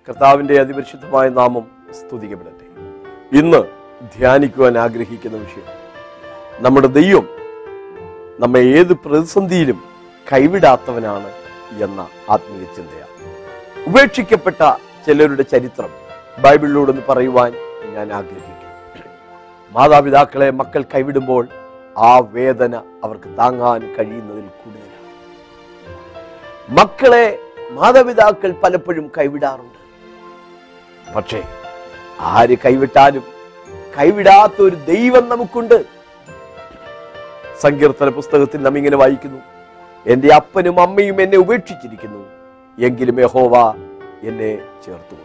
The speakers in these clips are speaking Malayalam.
കർത്താവിന്റെ അതിപരിശുദ്ധമായ നാമം സ്തുതിക്കപ്പെടട്ടെ ഇന്ന് ധ്യാനിക്കുവാൻ ആഗ്രഹിക്കുന്ന വിഷയം നമ്മുടെ ദൈവം നമ്മെ ഏത് പ്രതിസന്ധിയിലും കൈവിടാത്തവനാണ് എന്ന ആത്മീയ ചിന്തയാണ് ഉപേക്ഷിക്കപ്പെട്ട ചിലരുടെ ചരിത്രം ബൈബിളിലൂടെ ഒന്ന് പറയുവാൻ ഞാൻ ആഗ്രഹിക്കുന്നു മാതാപിതാക്കളെ മക്കൾ കൈവിടുമ്പോൾ ആ വേദന അവർക്ക് താങ്ങാൻ കഴിയുന്നതിൽ കൂടുതലാണ് മക്കളെ മാതാപിതാക്കൾ പലപ്പോഴും കൈവിടാറുണ്ട് പക്ഷേ ആര് കൈവിട്ടാലും കൈവിടാത്ത ഒരു ദൈവം നമുക്കുണ്ട് സങ്കീർത്തന പുസ്തകത്തിൽ നാം ഇങ്ങനെ വായിക്കുന്നു എന്റെ അപ്പനും അമ്മയും എന്നെ ഉപേക്ഷിച്ചിരിക്കുന്നു എങ്കിലും യഹോവ എന്നെ ചേർത്തുകൊള്ളു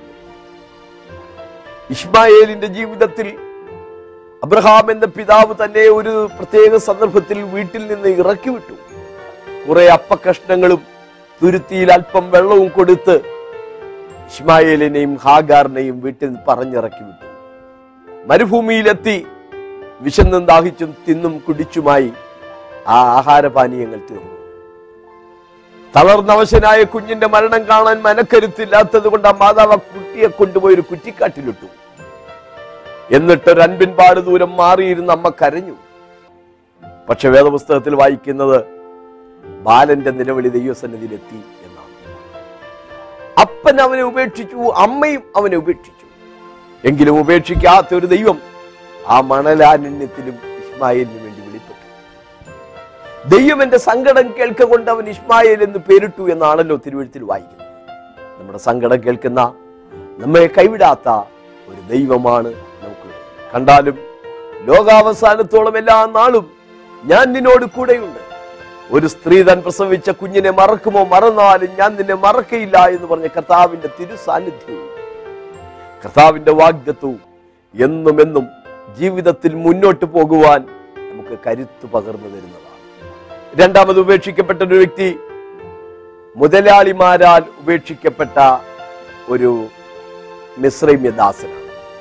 ഇസ്മായേലിന്റെ ജീവിതത്തിൽ അബ്രഹാം എന്ന പിതാവ് തന്നെ ഒരു പ്രത്യേക സന്ദർഭത്തിൽ വീട്ടിൽ നിന്ന് ഇറക്കി വിട്ടു കുറെ അപ്പക്കഷ്ണങ്ങളും തുരുത്തിയിൽ അല്പം വെള്ളവും കൊടുത്ത് ഇസ്മായേലിനെയും ഹാഗാറിനെയും വീട്ടിൽ നിന്ന് പറഞ്ഞിറക്കി വിട്ടു മരുഭൂമിയിലെത്തി വിശന്നും ദാഹിച്ചും തിന്നും കുടിച്ചുമായി ആ ആഹാരപാനീയങ്ങൾ തീർന്നു തളർന്നവശനായ കുഞ്ഞിന്റെ മരണം കാണാൻ മനക്കരുത്തില്ലാത്തത് കൊണ്ട് ആ മാതാവ് ആ കുട്ടിയെ കൊണ്ടുപോയി ഒരു കുറ്റിക്കാട്ടിലിട്ടു എന്നിട്ട് ഒരു അൻപിൻപാട് ദൂരം മാറിയിരുന്ന് അമ്മ കരഞ്ഞു പക്ഷെ വേദപുസ്തകത്തിൽ വായിക്കുന്നത് ബാലന്റെ നിലവിളി ദൈവസന്നിധിയിലെത്തി എന്നാണ് അപ്പൻ അവനെ ഉപേക്ഷിച്ചു അമ്മയും അവനെ ഉപേക്ഷിച്ചു എങ്കിലും ഉപേക്ഷിക്കാത്ത ഒരു ദൈവം ആ മണലാനന്യത്തിലും ഇസ്മായിലിന് വേണ്ടി വെളിപ്പെട്ടു ദൈവം എന്റെ സങ്കടം കേൾക്കൊണ്ട് അവൻ ഇസ്മായേൽ എന്ന് പേരിട്ടു എന്നാണല്ലോ തിരുവഴുത്തിൽ വായിക്കുന്നത് നമ്മുടെ സങ്കടം കേൾക്കുന്ന നമ്മെ കൈവിടാത്ത ഒരു ദൈവമാണ് നമുക്കുള്ളത് കണ്ടാലും ലോകാവസാനത്തോളം എല്ലാ നാളും ഞാൻ നിന്നോട് കൂടെയുണ്ട് ഒരു സ്ത്രീ താൻ പ്രസവിച്ച കുഞ്ഞിനെ മറക്കുമോ മറന്നാലും ഞാൻ നിന്നെ മറക്കയില്ല എന്ന് പറഞ്ഞ കർത്താവിന്റെ തിരുസാന്നിധ്യവും കർത്താവിന്റെ വാഗ്ദത്വവും എന്നും എന്നും ജീവിതത്തിൽ മുന്നോട്ട് പോകുവാൻ നമുക്ക് കരുത്ത് പകർന്നു തരുന്നതാണ് രണ്ടാമത് ഉപേക്ഷിക്കപ്പെട്ട ഒരു വ്യക്തി മുതലാളിമാരാൽ ഉപേക്ഷിക്കപ്പെട്ട ഒരു മിശ്രൈമ്യ ദാസനാണ്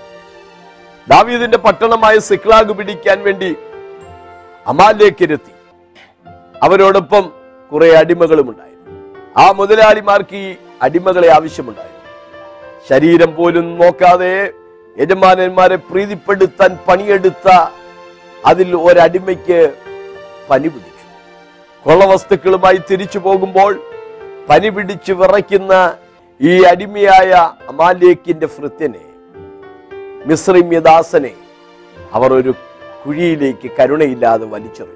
ദാവീദിന്റെ പട്ടണമായ സിക്ലാഗ് പിടിക്കാൻ വേണ്ടി അമാലേക്കിരുത്തി അവരോടൊപ്പം കുറെ അടിമകളും ഉണ്ടായിരുന്നു ആ മുതലാളിമാർക്ക് ഈ അടിമകളെ ആവശ്യമുണ്ടായിരുന്നു ശരീരം പോലും നോക്കാതെ യജമാനന്മാരെ പ്രീതിപ്പെടുത്താൻ പണിയെടുത്ത അതിൽ ഒരടിമയ്ക്ക് പനി പിടിച്ചു കൊള്ളവസ്തുക്കളുമായി തിരിച്ചു പോകുമ്പോൾ പനി പിടിച്ച് വിറയ്ക്കുന്ന ഈ അടിമയായ അമാലേക്കിന്റെ ഭൃത്യനെ മിശ്രമ്യദാസനെ അവർ ഒരു കുഴിയിലേക്ക് കരുണയില്ലാതെ വലിച്ചെറിഞ്ഞു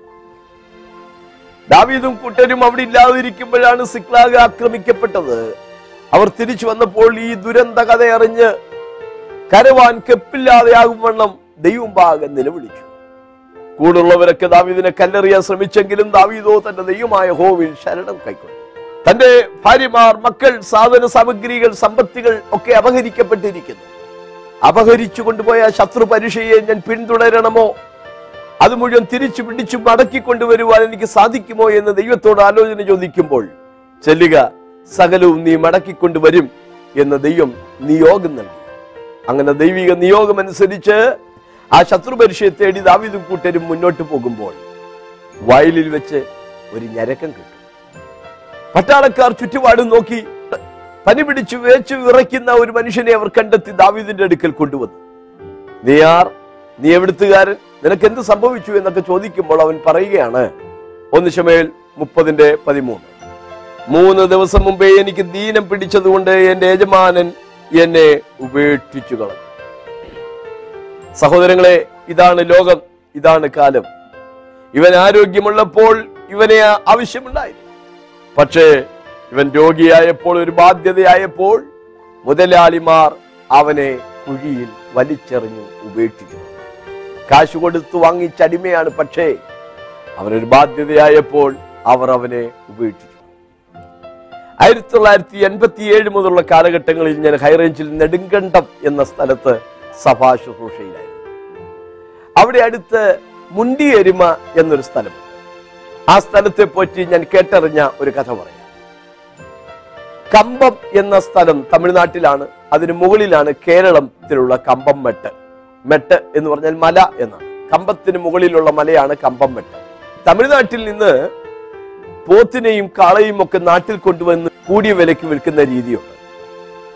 ദാവീദും കൂട്ടരും അവിടെ ഇല്ലാതിരിക്കുമ്പോഴാണ് സിക്ലാഗ് ആക്രമിക്കപ്പെട്ടത് അവർ തിരിച്ചു വന്നപ്പോൾ ഈ ദുരന്ത കഥ അറിഞ്ഞ് കരവാൻ കെപ്പില്ലാതെയാകും വണ്ണം ദൈവം ഭാഗം നിലവിളിച്ചു കൂടുള്ളവരൊക്കെ ദാവീദിനെ കല്ലെറിയാൻ ശ്രമിച്ചെങ്കിലും ദാവീദോ തന്റെ ദൈവമായ ഹോവിൽ ശരണം കൈക്കൊണ്ടു തന്റെ ഭാര്യമാർ മക്കൾ സാധന സാമഗ്രികൾ സമ്പത്തുകൾ ഒക്കെ അപഹരിക്കപ്പെട്ടിരിക്കുന്നു അപഹരിച്ചു കൊണ്ടുപോയ ശത്രു പരീക്ഷയെ ഞാൻ പിന്തുടരണമോ അത് മുഴുവൻ തിരിച്ചു പിടിച്ചു മടക്കി കൊണ്ടുവരുവാൻ എനിക്ക് സാധിക്കുമോ എന്ന് ദൈവത്തോട് ആലോചന ചോദിക്കുമ്പോൾ ചെല്ലുക സകലവും നീ മടക്കിക്കൊണ്ടുവരും എന്ന് ദൈവം നിയോഗം നൽകി അങ്ങനെ ദൈവിക നിയോഗം അനുസരിച്ച് ആ ശത്രു പരീക്ഷയെ തേടി ദാവീദും കൂട്ടരും മുന്നോട്ട് പോകുമ്പോൾ വയലിൽ വെച്ച് ഒരു ഞരക്കം കിട്ടും പട്ടാളക്കാർ ചുറ്റുപാടും നോക്കി പനി പിടിച്ചു വേച്ചു വിറയ്ക്കുന്ന ഒരു മനുഷ്യനെ അവർ കണ്ടെത്തി ദാവീദിന്റെ അടുക്കൽ കൊണ്ടുവന്നു നീ ആർ നീ എവിടുത്തുകാരൻ നിനക്ക് എന്ത് സംഭവിച്ചു എന്നൊക്കെ ചോദിക്കുമ്പോൾ അവൻ പറയുകയാണ് ഒന്ന് ശമേൽ മുപ്പതിന്റെ പതിമൂന്ന് മൂന്ന് ദിവസം മുമ്പേ എനിക്ക് ദീനം പിടിച്ചതുകൊണ്ട് എന്റെ യജമാനൻ എന്നെ ഉപേക്ഷിച്ചു കളഞ്ഞു സഹോദരങ്ങളെ ഇതാണ് ലോകം ഇതാണ് കാലം ഇവൻ ആരോഗ്യമുള്ളപ്പോൾ ഇവനെ ആവശ്യമുണ്ടായിരുന്നു പക്ഷേ ഇവൻ രോഗിയായപ്പോൾ ഒരു ബാധ്യതയായപ്പോൾ മുതലാളിമാർ അവനെ കുഴിയിൽ വലിച്ചെറിഞ്ഞു ഉപേക്ഷിച്ചു കാശ് കൊടുത്തു വാങ്ങിച്ച അടിമയാണ് പക്ഷേ അവനൊരു ബാധ്യതയായപ്പോൾ അവർ അവനെ ഉപേക്ഷിച്ചു ആയിരത്തി തൊള്ളായിരത്തി എൺപത്തി ഏഴ് മുതലുള്ള കാലഘട്ടങ്ങളിൽ ഞാൻ ഹൈറേഞ്ചിൽ നെടുങ്കണ്ടം എന്ന സ്ഥലത്ത് സഭാ ശുശ്രൂഷയിലായിരുന്നു അവിടെ അടുത്ത് മുണ്ടിയെരുമ എന്നൊരു സ്ഥലമുണ്ട് ആ സ്ഥലത്തെ പറ്റി ഞാൻ കേട്ടറിഞ്ഞ ഒരു കഥ പറയാം കമ്പം എന്ന സ്ഥലം തമിഴ്നാട്ടിലാണ് അതിന് മുകളിലാണ് കേരളത്തിലുള്ള കമ്പം മെട്ട് മെട്ട് എന്ന് പറഞ്ഞാൽ മല എന്നാണ് കമ്പത്തിന് മുകളിലുള്ള മലയാണ് കമ്പം മെട്ട് തമിഴ്നാട്ടിൽ നിന്ന് പോത്തിനെയും കാളയും ഒക്കെ നാട്ടിൽ കൊണ്ടുവന്ന് കൂടിയ വിലയ്ക്ക് വിൽക്കുന്ന രീതിയുണ്ട്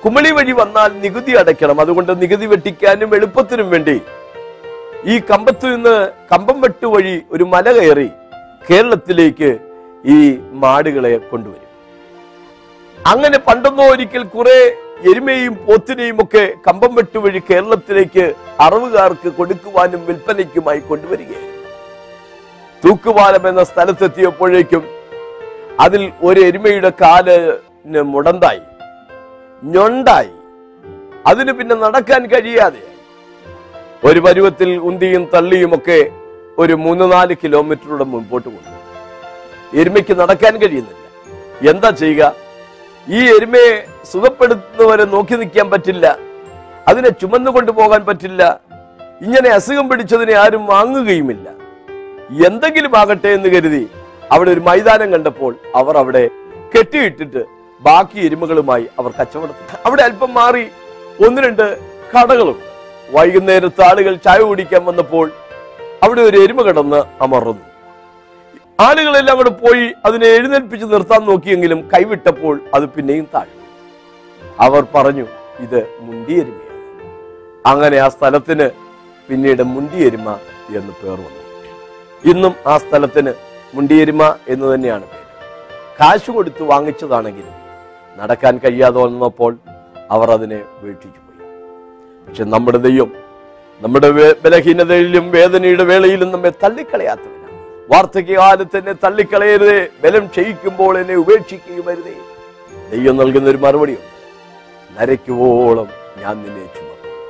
കുമളി വഴി വന്നാൽ നികുതി അടയ്ക്കണം അതുകൊണ്ട് നികുതി വെട്ടിക്കാനും എളുപ്പത്തിനും വേണ്ടി ഈ കമ്പത്തു നിന്ന് കമ്പംവെട്ട് വഴി ഒരു മല കയറി കേരളത്തിലേക്ക് ഈ മാടുകളെ കൊണ്ടുവരും അങ്ങനെ പണ്ടൊന്നോ ഒരിക്കൽ കുറെ എരുമയും പോത്തിനെയും ഒക്കെ കമ്പംവെട്ട് വഴി കേരളത്തിലേക്ക് അറവുകാർക്ക് കൊടുക്കുവാനും വിൽപ്പനയ്ക്കുമായി കൊണ്ടുവരികയായിരുന്നു തൂക്കുപാലം എന്ന സ്ഥലത്തെത്തിയപ്പോഴേക്കും അതിൽ ഒരു എരുമയുടെ കാലിന് മുടന്തായി ഞൊണ്ടായി അതിന് പിന്നെ നടക്കാൻ കഴിയാതെയായി ഒരു പരുവത്തിൽ ഉന്തിയും തള്ളിയും ഒക്കെ ഒരു മൂന്ന് നാല് കിലോമീറ്ററുടെ മുൻപോട്ട് കൊണ്ടു എരുമയ്ക്ക് നടക്കാൻ കഴിയുന്നില്ല എന്താ ചെയ്യുക ഈ എരുമയെ സുഖപ്പെടുത്തുന്നവരെ നോക്കി നിൽക്കാൻ പറ്റില്ല അതിനെ ചുമന്നു കൊണ്ടുപോകാൻ പറ്റില്ല ഇങ്ങനെ അസുഖം പിടിച്ചതിനെ ആരും വാങ്ങുകയുമില്ല എന്തെങ്കിലും ആകട്ടെ എന്ന് കരുതി അവിടെ ഒരു മൈതാനം കണ്ടപ്പോൾ അവർ അവിടെ കെട്ടിയിട്ടിട്ട് ബാക്കി എരുമകളുമായി അവർ കച്ചവടത്തിൽ അവിടെ അല്പം മാറി ഒന്ന് രണ്ട് കടകളുണ്ട് വൈകുന്നേരത്ത് ആളുകൾ ചായ കുടിക്കാൻ വന്നപ്പോൾ അവിടെ ഒരു എരുമ കിടന്ന് അമർന്നു ആളുകളെല്ലാം കൂടെ പോയി അതിനെ എഴുന്നേൽപ്പിച്ച് നിർത്താൻ നോക്കിയെങ്കിലും കൈവിട്ടപ്പോൾ അത് പിന്നെയും താഴ്ന്നു അവർ പറഞ്ഞു ഇത് മുണ്ടിയെരുമയാണ് അങ്ങനെ ആ സ്ഥലത്തിന് പിന്നീട് മുണ്ടിയെരുമ എന്ന് പേർ വന്നു ഇന്നും ആ സ്ഥലത്തിന് മുണ്ടിയെരുമ എന്ന് തന്നെയാണ് പേര് കാശ് കൊടുത്ത് വാങ്ങിച്ചതാണെങ്കിലും നടക്കാൻ കഴിയാതെ വന്നപ്പോൾ അവർ അതിനെ വീക്ഷിച്ചു പോയി പക്ഷെ നമ്മുടെ ദൈവം നമ്മുടെ വേ- ബലഹീനതയിലും വേദനയുടെ വേളയിലും നമ്മെ തള്ളിക്കളയാത്തവനാണ് വാർദ്ധക്യകാലത്ത് എന്നെ തള്ളിക്കളയരുതേ ബലം ക്ഷയിക്കുമ്പോൾ എന്നെ ഉപേക്ഷിക്കുകയും വരുതേ ദൈവം നൽകുന്ന ഒരു മറുപടിയുണ്ട് നരയ്ക്കുവോളം ഞാൻ നിന്നെ ചുമക്കും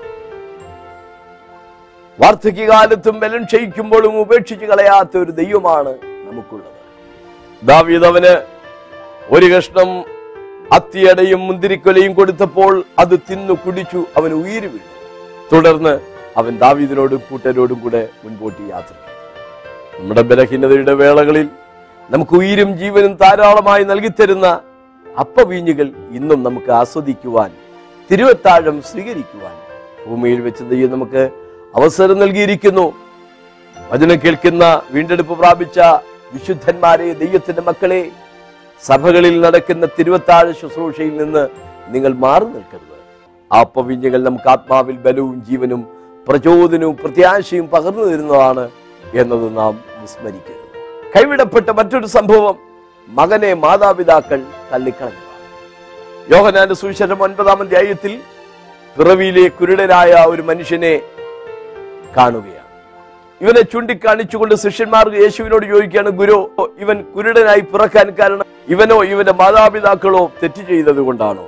വാർദ്ധക്യകാലത്തും ബലം ക്ഷയിക്കുമ്പോഴും ഉപേക്ഷിച്ച് കളയാത്ത ഒരു ദൈവമാണ് നമുക്കുള്ളത് ദാവീദ് അവന് ഒരു കഷ്ണം അത്തിയടയും മുന്തിരിക്കൊലയും കൊടുത്തപ്പോൾ അത് തിന്നു കുടിച്ചു അവൻ ഉയിര് വീണു തുടർന്ന് അവൻ ദാവീദിനോടും കൂട്ടരോടും കൂടെ മുൻപോട്ട് യാത്ര ചെയ്തു. നമ്മുടെ ബലഹീനതയുടെ വേളകളിൽ നമുക്ക് ഉയിരും ജീവനും ധാരാളമായി നൽകിത്തരുന്ന അപ്പവീഞ്ഞുകൾ ഇന്നും നമുക്ക് ആസ്വദിക്കുവാൻ തിരുവത്താഴം സ്വീകരിക്കുവാൻ ഭൂമിയിൽ വെച്ച് ദൈവം നമുക്ക് അവസരം നൽകിയിരിക്കുന്നു വചനം കേൾക്കുന്ന വീണ്ടെടുപ്പ് പ്രാപിച്ച വിശുദ്ധന്മാരെ ദൈവത്തിന്റെ മക്കളെ സഭകളിൽ നടക്കുന്ന തിരുവത്താഴ ശുശ്രൂഷയിൽ നിന്ന് നിങ്ങൾ മാറി നിൽക്കരുത് ആപ്പവിഞ്ഞകൾ നമുക്ക് ആത്മാവിൽ ബലവും ജീവനും പ്രചോദനവും പ്രത്യാശയും പകർന്നു തരുന്നതാണ് എന്നത് നാം വിസ്മരിക്കരുത് കൈവിടപ്പെട്ട മറ്റൊരു സംഭവം മകനെ മാതാപിതാക്കൾ തള്ളിക്കളഞ്ഞതാണ് യോഹനാന്റെ സുവിശേഷം ഒൻപതാം അധ്യായത്തിൽ പിറവിയിലെ കുരുടനായ ഒരു മനുഷ്യനെ കാണുകയാണ് ഇവനെ ചൂണ്ടിക്കാണിച്ചുകൊണ്ട് ശിഷ്യന്മാർ യേശുവിനോട് ചോദിക്കുകയാണ് ഗുരു ഇവൻ കുരുടനായി പിറക്കാൻ കാരണം ഇവനോ ഇവന്റെ മാതാപിതാക്കളോ തെറ്റ് ചെയ്തത് കൊണ്ടാണോ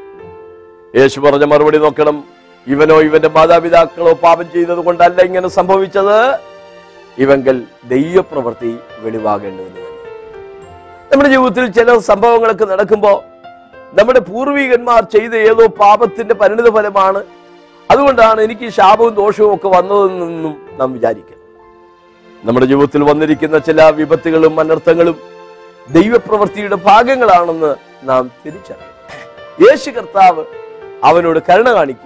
യേശു പറഞ്ഞ മറുപടി നോക്കണം ഇവനോ ഇവന്റെ മാതാപിതാക്കളോ പാപം ചെയ്തത് കൊണ്ടല്ല ഇങ്ങനെ സംഭവിച്ചത് ഇവങ്കൽ ദൈവപ്രവൃത്തി വെളിവാകേണ്ടതിന് തന്നെ നമ്മുടെ ജീവിതത്തിൽ ചില സംഭവങ്ങളൊക്കെ നടക്കുമ്പോൾ നമ്മുടെ പൂർവികന്മാർ ചെയ്ത ഏതോ പാപത്തിന്റെ പരിണിത ഫലമാണ് അതുകൊണ്ടാണ് എനിക്ക് ഈ ശാപവും ദോഷവും ഒക്കെ വന്നതെന്നും നാം വിചാരിക്കുന്നത് നമ്മുടെ ജീവിതത്തിൽ വന്നിരിക്കുന്ന ചില വിപത്തുകളും അനർത്ഥങ്ങളും ദൈവപ്രവൃത്തിയുടെ ഭാഗങ്ങളാണെന്ന് നാം തിരിച്ചറിയണം യേശു കർത്താവ് അവനോട് കരുണ കാണിക്കുകയും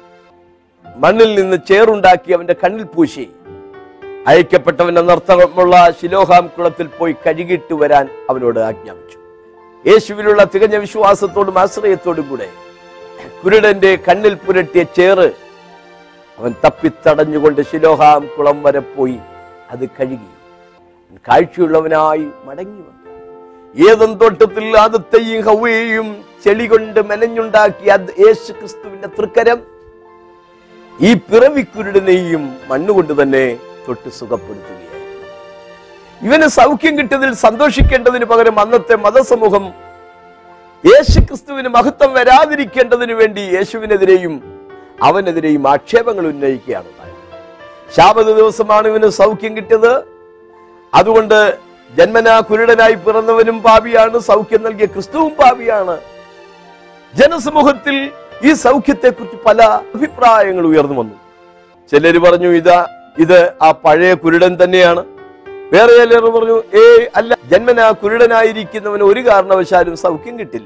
മണ്ണിൽ നിന്ന് ചേറുണ്ടാക്കി അവന്റെ കണ്ണിൽ പൂശി അയക്കപ്പെട്ടവൻ എന്നർത്ഥമുള്ള ശിലോഹാം കുളത്തിൽ പോയി കഴുകിയിട്ട് വരാൻ അവനോട് ആജ്ഞാപിച്ചു യേശുവിലുള്ള തികഞ്ഞ വിശ്വാസത്തോടും ആശ്രയത്തോടും കൂടെ കുരുടന്റെ കണ്ണിൽ പുരട്ടിയ ചേറ് അവൻ തപ്പിത്തടഞ്ഞുകൊണ്ട് ശിലോഹാം കുളം വരെ പോയി അത് കഴുകി അവൻ കാഴ്ചയുള്ളവനായി മടങ്ങി വന്നു ഏതും തോട്ടത്തിൽ ആദത്തെയും ഹൗവയെയും ചെളി കൊണ്ട് മെനഞ്ഞുണ്ടാക്കിയ അത് യേശു ക്രിസ്തുവിന്റെ തൃക്കരം ഈ പിറവിക്കുരുടനെയും മണ്ണുകൊണ്ട് തന്നെ തൊട്ട് സുഖപ്പെടുത്തുകയായി ഇവന് സൗഖ്യം കിട്ടിയതിൽ സന്തോഷിക്കേണ്ടതിന് പകരം അന്നത്തെ മതസമൂഹം യേശു ക്രിസ്തുവിന് മഹത്വം വരാതിരിക്കേണ്ടതിന് വേണ്ടി യേശുവിനെതിരെയും അവനെതിരെയും ആക്ഷേപങ്ങൾ ഉന്നയിക്കുകയാണ് ഉണ്ടായത് ശാപത ദിവസമാണ് ഇവന് സൗഖ്യം കിട്ടിയത് അതുകൊണ്ട് ജന്മനാ കുരുടനായി പിറന്നവനും പാപിയാണ് സൗഖ്യം നൽകിയ ക്രിസ്തുവും പാപിയാണ് ജനസമൂഹത്തിൽ ഈ സൗഖ്യത്തെക്കുറിച്ച് പല അഭിപ്രായങ്ങൾ ഉയർന്നു വന്നു ചിലര് പറഞ്ഞു ഇതാ ഇത് ആ പഴയ കുരുടൻ തന്നെയാണ് വേറെ ചിലർ പറഞ്ഞു ഏ അല്ല ജന്മനാ കുരുടനായിരിക്കുന്നവന് ഒരു കാരണവശാലും സൗഖ്യം കിട്ടില്ല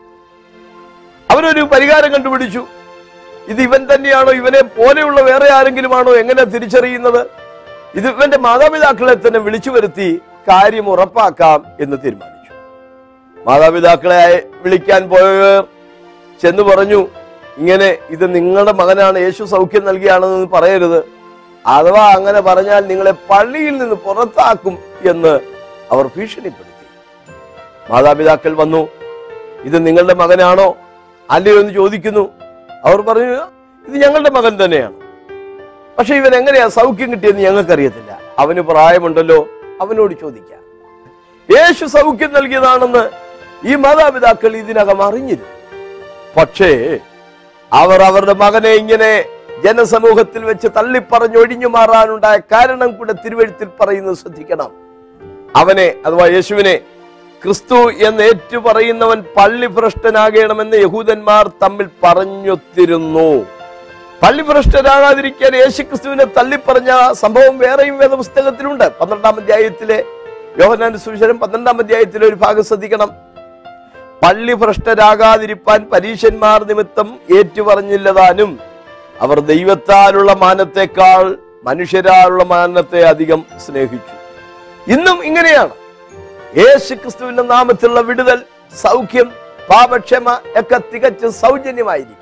അവരൊരു പരിഹാരം കണ്ടുപിടിച്ചു ഇത് ഇവൻ തന്നെയാണോ ഇവനെ പോലെയുള്ള വേറെ ആരെങ്കിലുമാണോ എങ്ങനെ തിരിച്ചറിയുന്നത് ഇത് ഇവന്റെ മാതാപിതാക്കളെ തന്നെ വിളിച്ചു വരുത്തി കാര്യം ഉറപ്പാക്കാം എന്ന് തീരുമാനിച്ചു മാതാപിതാക്കളെ വിളിക്കാൻ പോയവർ ചെന്ന് പറഞ്ഞു ഇങ്ങനെ ഇത് നിങ്ങളുടെ മകനാണ് യേശു സൗഖ്യം നൽകിയാണെന്ന് പറയരുത് അഥവാ അങ്ങനെ പറഞ്ഞാൽ നിങ്ങളെ പള്ളിയിൽ നിന്ന് പുറത്താക്കും എന്ന് അവർ ഭീഷണിപ്പെടുത്തി മാതാപിതാക്കൾ വന്നു ഇത് നിങ്ങളുടെ മകനാണോ അല്ലയോ എന്ന് ചോദിക്കുന്നു അവർ പറഞ്ഞു ഇത് ഞങ്ങളുടെ മകൻ തന്നെയാണ് പക്ഷെ ഇവൻ എങ്ങനെയാ സൗഖ്യം കിട്ടിയെന്ന് ഞങ്ങൾക്കറിയത്തില്ല അവന് പ്രായമുണ്ടല്ലോ അവനോട് ചോദിക്കാം യേശു സൗഖ്യം നൽകിയതാണെന്ന് ഈ മാതാപിതാക്കൾ ഇതിനകം അറിഞ്ഞിരുന്നു പക്ഷേ അവർ അവരുടെ മകനെ ഇങ്ങനെ ജനസമൂഹത്തിൽ വെച്ച് തള്ളിപ്പറഞ്ഞ് ഒഴിഞ്ഞു മാറാനുണ്ടായ കാരണം കൂടെ തിരുവഴുത്തിൽ പറയുന്നത് ശ്രദ്ധിക്കണം അവനെ അഥവാ യേശുവിനെ ക്രിസ്തു എന്ന് ഏറ്റു പറയുന്നവൻ പള്ളി ഭ്രഷ്ടനാകണമെന്ന് യഹൂദന്മാർ തമ്മിൽ പറഞ്ഞൊത്തിരുന്നു പള്ളി ഭ്രഷ്ടരാകാതിരിക്കാൻ യേശു ക്രിസ്തുവിനെ തള്ളിപ്പറഞ്ഞ സംഭവം വേറെയും വേദപുസ്തകത്തിലുണ്ട് പന്ത്രണ്ടാം അധ്യായത്തിലെ യോഹനാന്റെ സുവിശേഷം പന്ത്രണ്ടാം അധ്യായത്തിലെ ഒരു ഭാഗം ശ്രദ്ധിക്കണം പള്ളി ഭ്രഷ്ടരാകാതിരിപ്പാൻ പരീശന്മാർ നിമിത്തം ഏറ്റുപറഞ്ഞില്ലതാനും അവർ ദൈവത്താലുള്ള മാനത്തെക്കാൾ മനുഷ്യരാലുള്ള മാനത്തെ അധികം സ്നേഹിച്ചു ഇന്നും ഇങ്ങനെയാണ് യേശു ക്രിസ്തുവിന്റെ നാമത്തിലുള്ള വിടുതൽ സൗഖ്യം പാപക്ഷമ ഒക്കെ തികച്ചും സൗജന്യമായിരിക്കും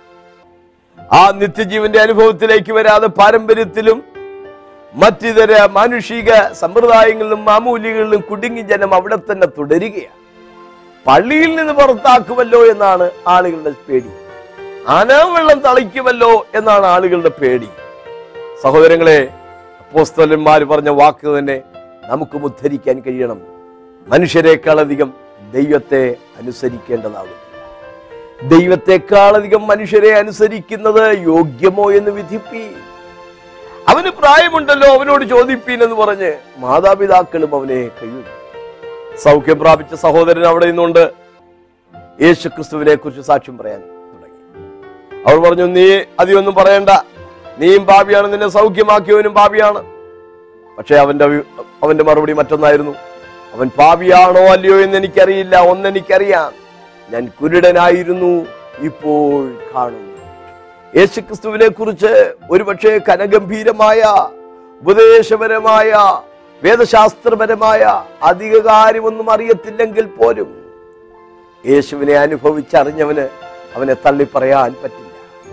ആ നിത്യജീവന്റെ അനുഭവത്തിലേക്ക് വരാതെ പാരമ്പര്യത്തിലും മറ്റിതര മാനുഷിക സമ്പ്രദായങ്ങളിലും മാമൂലികളിലും കുടുങ്ങി ജനം അവിടെ തന്നെ തുടരുകയാണ് പള്ളിയിൽ നിന്ന് പുറത്താക്കുമല്ലോ എന്നാണ് ആളുകളുടെ പേടി ആനാവെള്ളം തളിക്കുമല്ലോ എന്നാണ് ആളുകളുടെ പേടി സഹോദരങ്ങളെ അപ്പോസ്തലന്മാർ പറഞ്ഞ വാക്ക് തന്നെ നമുക്കും ഉദ്ധരിക്കാൻ കഴിയണം മനുഷ്യരെക്കാളധികം ദൈവത്തെ അനുസരിക്കേണ്ടതാകും ദൈവത്തെക്കാളധികം മനുഷ്യരെ അനുസരിക്കുന്നത് യോഗ്യമോ എന്ന് വിധിപ്പി അവന് പ്രായമുണ്ടല്ലോ അവനോട് ചോദിപ്പീൻ എന്ന് പറഞ്ഞ് മാതാപിതാക്കളും അവനെ കഴിയും സൗഖ്യം പ്രാപിച്ച സഹോദരൻ അവിടെ നിന്നുകൊണ്ട് യേശു ക്രിസ്തുവിനെ കുറിച്ച് സാക്ഷ്യം പറയാൻ തുടങ്ങി അവർ പറഞ്ഞു നീ അധികമൊന്നും പറയണ്ട നീയും പാപിയാണ് നിന്നെ സൗഖ്യമാക്കിയവനും പാപിയാണ് പക്ഷെ അവന്റെ അഭി- അവന്റെ മറുപടി മറ്റൊന്നായിരുന്നു അവൻ പാപിയാണോ അല്ലയോ എന്ന് എനിക്കറിയില്ല ഒന്നെനിക്കറിയാം ഞാൻ കുരുടനായിരുന്നു ഇപ്പോൾ കാണുന്നു യേശുക്രിസ്തുവിനെ കുറിച്ച് ഒരുപക്ഷെ കനഗംഭീരമായ ഉപദേശപരമായ വേദശാസ്ത്രപരമായ അധിക കാര്യമൊന്നും അറിയത്തില്ലെങ്കിൽ പോലും യേശുവിനെ അനുഭവിച്ചറിഞ്ഞവന് അവനെ തള്ളിപ്പറയാൻ പറ്റില്ല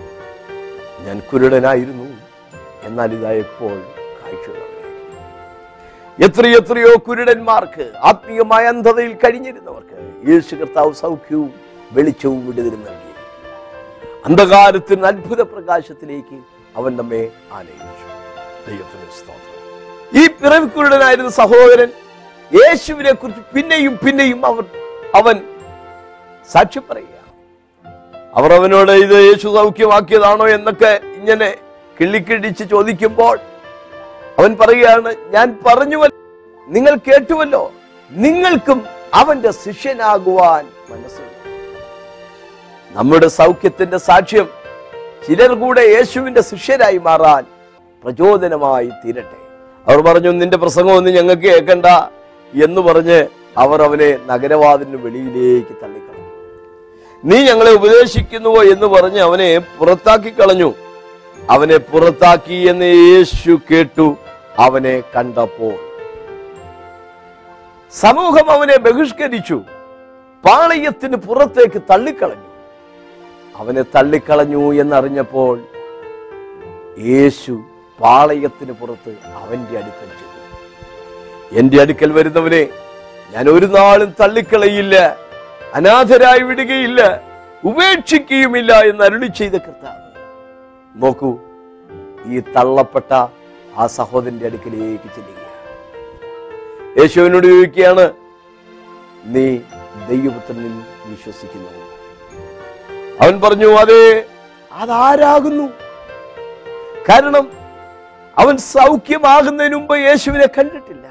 ഞാൻ കുരുടനായിരുന്നു എന്നാൽ ഇതാ ഇപ്പോൾ കാഴ്ചയുള്ളവനായി എത്രയെത്രയോ കുരുടന്മാർക്ക് ആത്മീയമായ അന്ധതയിൽ കഴിഞ്ഞിരുന്നവർക്ക് യേശു കർത്താവ് സൗഖ്യവും വെളിച്ചവും വിടുതലും നൽകി അന്ധകാരത്തിന് അത്ഭുത പ്രകാശത്തിലേക്ക് അവൻ നമ്മെ ആനയിച്ചു ദൈവത്തിന് സ്തോത്രം ഈ പിറവിക്കുരുടനായിരുന്ന സഹോദരൻ യേശുവിനെ കുറിച്ച് പിന്നെയും പിന്നെയും അവർ അവൻ സാക്ഷി പറയുക അവർ അവനോട് ഇത് യേശു സൗഖ്യമാക്കിയതാണോ എന്നൊക്കെ ഇങ്ങനെ കിള്ളിക്കിടിച്ച് ചോദിക്കുമ്പോൾ അവൻ പറയുകയാണ് ഞാൻ പറഞ്ഞുവല്ലോ നിങ്ങൾ കേട്ടുവല്ലോ നിങ്ങൾക്കും അവന്റെ ശിഷ്യനാകുവാൻ മനസ്സുണ്ട് നമ്മുടെ സൗഖ്യത്തിന്റെ സാക്ഷ്യം ചിലർ കൂടെ യേശുവിന്റെ ശിഷ്യരായി മാറാൻ പ്രചോദനമായി തീരട്ടെ അവർ പറഞ്ഞു നിന്റെ പ്രസംഗമൊന്നും ഞങ്ങൾക്ക് കേൾക്കണ്ട എന്ന് പറഞ്ഞ് അവർ അവനെ നഗരവാതിന് വെളിയിലേക്ക് തള്ളിക്കളഞ്ഞു നീ ഞങ്ങളെ ഉപദേശിക്കുന്നുവോ എന്ന് പറഞ്ഞ് അവനെ പുറത്താക്കി കളഞ്ഞു അവനെ പുറത്താക്കി എന്ന് യേശു കേട്ടു അവനെ കണ്ടപ്പോൾ സമൂഹം അവനെ ബഹിഷ്കരിച്ചു പാളയത്തിന് പുറത്തേക്ക് തള്ളിക്കളഞ്ഞു അവനെ തള്ളിക്കളഞ്ഞു എന്നറിഞ്ഞപ്പോൾ യേശു പാളയത്തിന് പുറത്ത് അവന്റെ അടുക്കൽ ചെന്നു എന്റെ അടുക്കൽ വരുന്നവനെ ഞാൻ ഒരു നാളും തള്ളിക്കളയില്ല അനാഥരായി വിടുകയില്ല ഉപേക്ഷിക്കുകയുമില്ല എന്ന് അരുളി ചെയ്ത കർത്താവ് നോക്കൂ ഈ തള്ളപ്പെട്ട ആ സഹോദരന്റെ അടുക്കലേക്ക് ചെല്ലുകയാണ് യേശുവിനോട് ചോദിക്കുകയാണ് നീ ദൈവപുത്രനിൽ വിശ്വസിക്കുന്നു അവൻ പറഞ്ഞു അതെ അതാരാകുന്നു കാരണം അവൻ സൗഖ്യമാകുന്നതിന് മുമ്പ് യേശുവിനെ കണ്ടിട്ടില്ല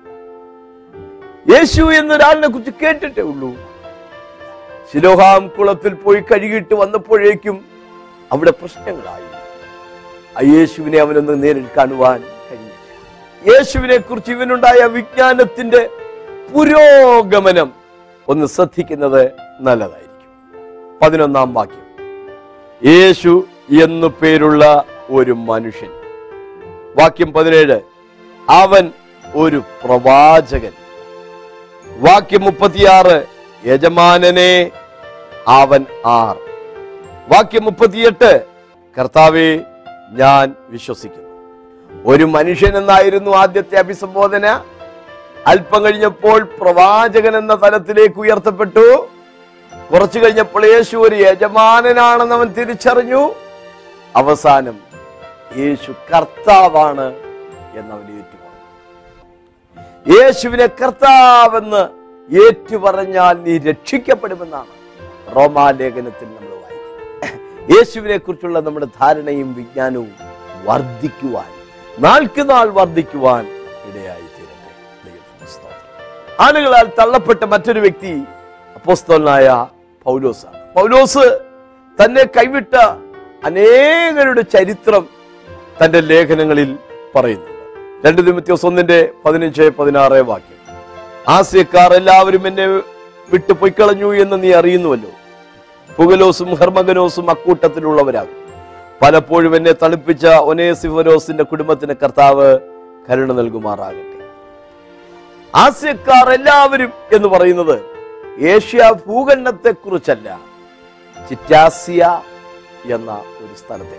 യേശു എന്നൊരാളിനെ കുറിച്ച് കേട്ടിട്ടേ ഉള്ളൂ ശിലോഹാം കുളത്തിൽ പോയി കഴുകിയിട്ട് വന്നപ്പോഴേക്കും അവിടെ പ്രശ്നങ്ങളായി ആ യേശുവിനെ അവനൊന്ന് നേരിൽ കാണുവാൻ കഴിഞ്ഞില്ല യേശുവിനെ കുറിച്ച് ഇവനുണ്ടായ വിജ്ഞാനത്തിന്റെ പുരോഗമനം ഒന്ന് ശ്രദ്ധിക്കുന്നത് നല്ലതായിരിക്കും പതിനൊന്നാം വാക്യം യേശു എന്നു പേരുള്ള ഒരു മനുഷ്യൻ വാക്യം പതിനേഴ് അവൻ ഒരു പ്രവാചകൻ വാക്യം മുപ്പത്തിയാറ് യജമാനനെ അവൻ ആർ വാക്യം മുപ്പത്തിയെട്ട് കർത്താവെ ഞാൻ വിശ്വസിക്കുന്നു ഒരു മനുഷ്യൻ എന്നായിരുന്നു ആദ്യത്തെ അഭിസംബോധന അല്പം കഴിഞ്ഞപ്പോൾ പ്രവാചകൻ എന്ന തലത്തിലേക്ക് ഉയർത്തപ്പെട്ടു കുറച്ചു കഴിഞ്ഞപ്പോൾ യേശു ഒരു യജമാനനാണെന്ന് അവൻ തിരിച്ചറിഞ്ഞു അവസാനം യേശു കർത്താവാണ് എന്നവൻ ഏറ്റുപറഞ്ഞു യേശുവിനെ കർത്താവെന്ന് ഏറ്റുപറഞ്ഞാൽ നീ രക്ഷിക്കപ്പെടുമെന്നാണ് റോമാലേഖനത്തിൽ നമ്മൾ വായിക്കുന്നത് യേശുവിനെ കുറിച്ചുള്ള നമ്മുടെ ധാരണയും വിജ്ഞാനവും വർദ്ധിക്കുവാൻ നാൾക്ക് നാൾ വർദ്ധിക്കുവാൻ ഇടയായി തീരട്ടെ ദൈവത്തിന് സ്തോത്രം. ആളുകളാൽ തള്ളപ്പെട്ട മറ്റൊരു വ്യക്തി അപ്പോസ്തലനായ പൗലോസാണ് പൗലോസ് തന്നെ കൈവിട്ട അനേകരുടെ ചരിത്രം തന്റെ ലേഖനങ്ങളിൽ പറയുന്നുണ്ട് രണ്ട് തിമത്യോസ് ഒന്നിന്റെ പതിനഞ്ച് പതിനാറ് വാക്യം ആസ്യക്കാർ എല്ലാവരും എന്നെ വിട്ടു പൊയ്ക്കളഞ്ഞു എന്ന് നീ അറിയുന്നുവല്ലോ പുകലോസും ഹർമഗനോസും അക്കൂട്ടത്തിലുള്ളവരാകും പലപ്പോഴും എന്നെ തണുപ്പിച്ച ഒനേസിഫരോസിന്റെ കുടുംബത്തിന് കർത്താവ് കരുണ നൽകുമാറാകട്ടെ ആസ്യക്കാർ എല്ലാവരും എന്ന് പറയുന്നത് ഏഷ്യ ഭൂഖണ്ഡത്തെ കുറിച്ചല്ല ചിറ്റാസിയ എന്ന ഒരു സ്ഥലത്തെ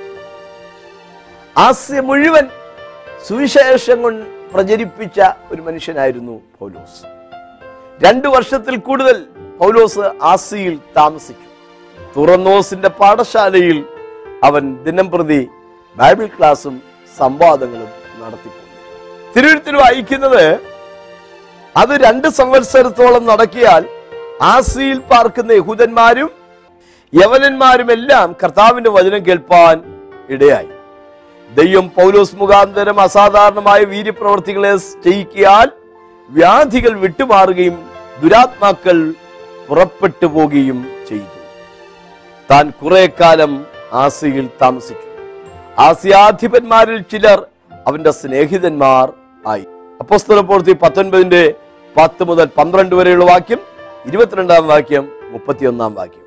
ആസ്യ മുഴുവൻ സുവിശേഷം കൊണ്ട് പ്രചരിപ്പിച്ച ഒരു മനുഷ്യനായിരുന്നു പൗലോസ് രണ്ടു വർഷത്തിൽ കൂടുതൽ പൗലോസ് ആസിയിൽ താമസിച്ചു തുറന്നോസിന്റെ പാഠശാലയിൽ അവൻ ദിനം പ്രതി ബൈബിൾ ക്ലാസും സംവാദങ്ങളും നടത്തിപ്പോന്നു തിരുവഴുത്തിൽ വായിക്കുന്നത് അത് രണ്ട് സംവത്സരത്തോളം നടക്കിയാൽ ആസിയിൽ പാർക്കുന്ന യഹൂദന്മാരും യവനന്മാരും എല്ലാം കർത്താവിന്റെ വചനം കേൾപ്പാൻ ഇടയായി ദൈവം പൗലോസ് മുഖാന്തരം അസാധാരണമായ വീര്യപ്രവർത്തികളെ ചെയ്യിക്കിയാൽ വ്യാധികൾ വിട്ടുമാറുകയും ദുരാത്മാക്കൾ പുറപ്പെട്ടു പോവുകയും ചെയ്തു താൻ കുറെ കാലം ആസിയിൽ താമസിച്ചു ആസിയാധിപന്മാരിൽ ചിലർ അവന്റെ സ്നേഹിതന്മാർ ആയി അപ്പോസ്തല പ്രവൃത്തി പത്തൊൻപതിന്റെ പത്ത് മുതൽ പന്ത്രണ്ട് വരെയുള്ള വാക്യം ഇരുപത്തിരണ്ടാം വാക്യം മുപ്പത്തിയൊന്നാം വാക്യം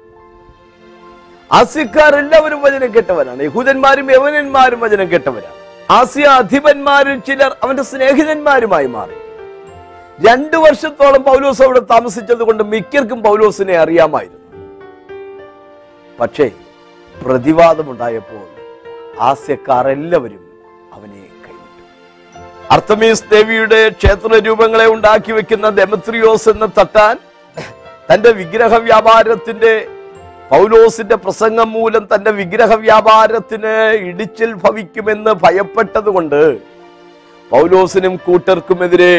ആസ്യക്കാർ എല്ലാവരും വചനം കേട്ടവരാണ് യഹൂദന്മാരും യവനന്മാരും വചനം കേട്ടവരാണ് ആസിയ അധിപന്മാരിൽ ചിലർ അവന്റെ സ്നേഹിതന്മാരുമായി മാറി രണ്ടു വർഷത്തോളം പൗലോസ് അവിടെ താമസിച്ചത് കൊണ്ട് മിക്കർക്കും പൗലോസിനെ അറിയാമായിരുന്നു പക്ഷേ പ്രതിവാദമുണ്ടായപ്പോൾ ആസ്യക്കാർ എല്ലാവരും അവനെ കൈവിട്ടു അർത്തമീസ് ദേവിയുടെ ക്ഷേത്ര രൂപങ്ങളെ ഉണ്ടാക്കി വെക്കുന്ന ഡെമത്രിയോസ് എന്ന തട്ടാൻ തന്റെ വിഗ്രഹ വ്യാപാരത്തിന്റെ പൗലോസിന്റെ പ്രസംഗം മൂലം തന്റെ വിഗ്രഹ വ്യാപാരത്തിന് ഇടിച്ചിൽ ഭവിക്കുമെന്ന് ഭയപ്പെട്ടതുകൊണ്ട് പൗലോസിനും കൂട്ടർക്കുമെതിരെ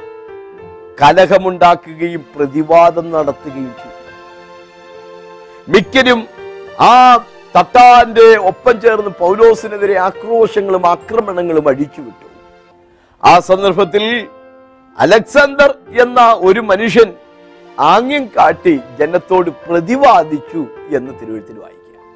കലഹമുണ്ടാക്കുകയും പ്രതിവാദം നടത്തുകയും ചെയ്തു മിക്കരും ആ തട്ടാന്റെ ഒപ്പം ചേർന്ന് പൗലോസിനെതിരെ ആക്രോശങ്ങളും ആക്രമണങ്ങളും അഴിച്ചുവിട്ടു ആ സന്ദർഭത്തിൽ അലക്സാണ്ടർ എന്ന ഒരു മനുഷ്യൻ ആംഗ്യം കാട്ടി ജനത്തോട് പ്രതിവാദിച്ചു എന്ന് തിരുവഴുത്തിൽ വായിക്കുക